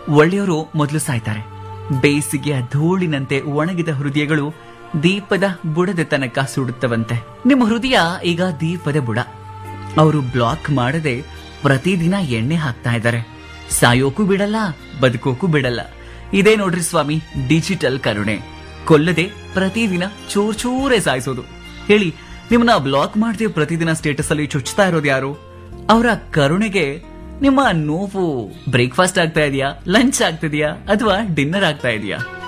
ಒಳ್ಳೆಯವರು ಮೊದಲು ಸಾಯ್ತಾರೆ ಬೇಸಿಗೆಯ ಧೂಳಿನಂತೆ ಒಣಗಿದ ಹೃದಯಗಳು ದೀಪದ ಬುಡದ ತನಕ ಸುಡುತ್ತವಂತೆ ನಿಮ್ಮ ಹೃದಯ ಈಗ ದೀಪದ ಬುಡ ಅವರು ಬ್ಲಾಕ್ ಮಾಡದೆ ಪ್ರತಿದಿನ ಎಣ್ಣೆ ಹಾಕ್ತಾ ಇದ್ದಾರೆ ಸಾಯೋಕು ಬಿಡಲ್ಲ ಬದುಕೋಕು ಬಿಡಲ್ಲ ಇದೇ ನೋಡ್ರಿ ಸ್ವಾಮಿ ಡಿಜಿಟಲ್ ಕರುಣೆ ಕೊಲ್ಲದೆ ಪ್ರತಿದಿನ ಚೂರ್ ಚೂರೇ ಸಾಯಿಸೋದು ಹೇಳಿ ನಿಮ್ಮನ್ನ ಬ್ಲಾಕ್ ಮಾಡದೆ ಪ್ರತಿದಿನ ಸ್ಟೇಟಸ್ ಅಲ್ಲಿ ಚುಚ್ತಾ ಇರೋದು ಯಾರು ಅವರ ಕರುಣೆಗೆ ನಿಮ್ಮ ನೋವು ಬ್ರೇಕ್ಫಾಸ್ಟ್ ಆಗ್ತಾ ಇದೆಯಾ ಲಂಚ್ ಆಗ್ತಿದ್ಯಾ ಅಥವಾ ಡಿನ್ನರ್ ಆಗ್ತಾ ಇದೆಯಾ